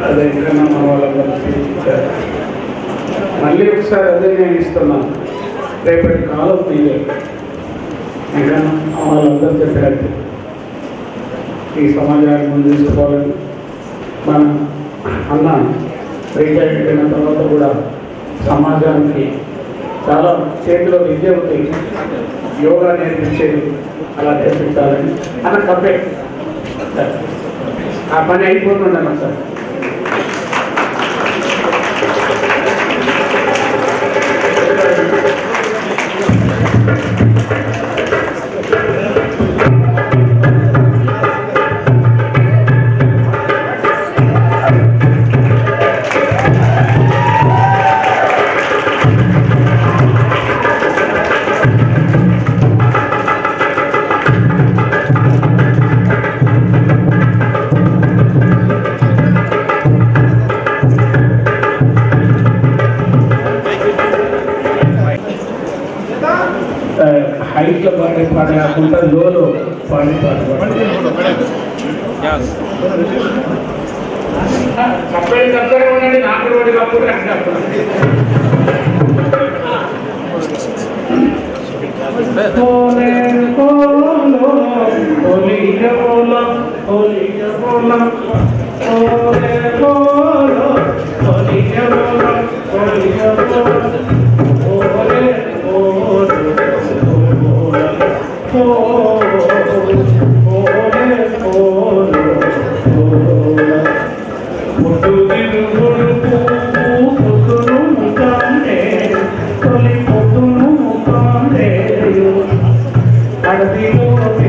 అదే ఇంకా మన వాళ్ళందరికీ ఇచ్చారు మళ్ళీ ఒకసారి అదే నేను ఇస్తున్నాను రేపటి కాలం మీదే ఇంకా వాళ్ళందరూ చెప్పినట్టు ఈ సమాజాన్ని ముందు తీసుకోవాలని మన అన్న రిటైర్డ్ అయిన తర్వాత కూడా సమాజానికి చాలా చేతిలో విద్య ఉంది యోగా నేర్పించేది అలా నేర్పించాలని అన్న తప్పే ఆ పని అయిపోతుండన్న సార్ హైట్లో పాడే పాట కాకుండా లోలో పాడే పాట తప్పే తప్పనే ఉండండి నాకు రోడ్డు కప్పుడు అడవిలో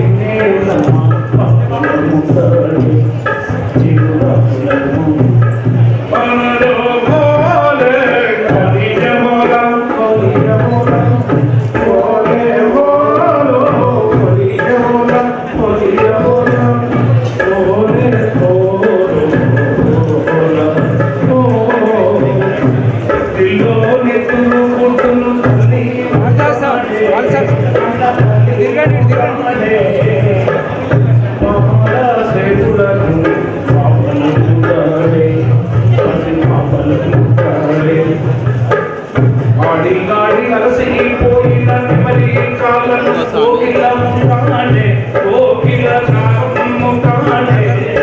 ఆడి గాడి అలసిపోయిన మరి కాళ్ళను కోకిల ముఖానే కోకిల నామము కానే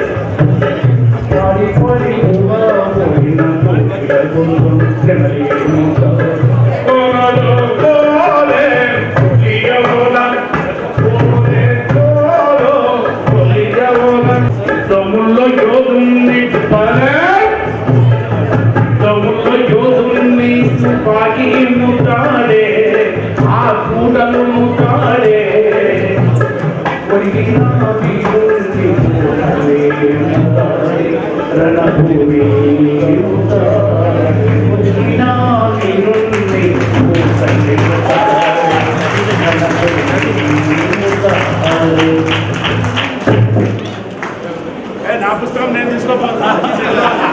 ఆడి పడి పోయిన కోకిల గుండు నెమలి ముఖానే కోనలో కోలే కొలియవల కోలే కోలో కొలియవల తమ్ముళ్ళో యోగుంది పలే తమ్ముళ్ళో యోగుంది పాకి ముతాడే ఆ కూడలు ముతాడే ఒడిగిన వీరుంది ముతాడే ముతాడే రణభూమి ముతాడే ఒడిగిన వీరుంది ముతాడే నా పుస్తకం నేను తీసుకోపోతా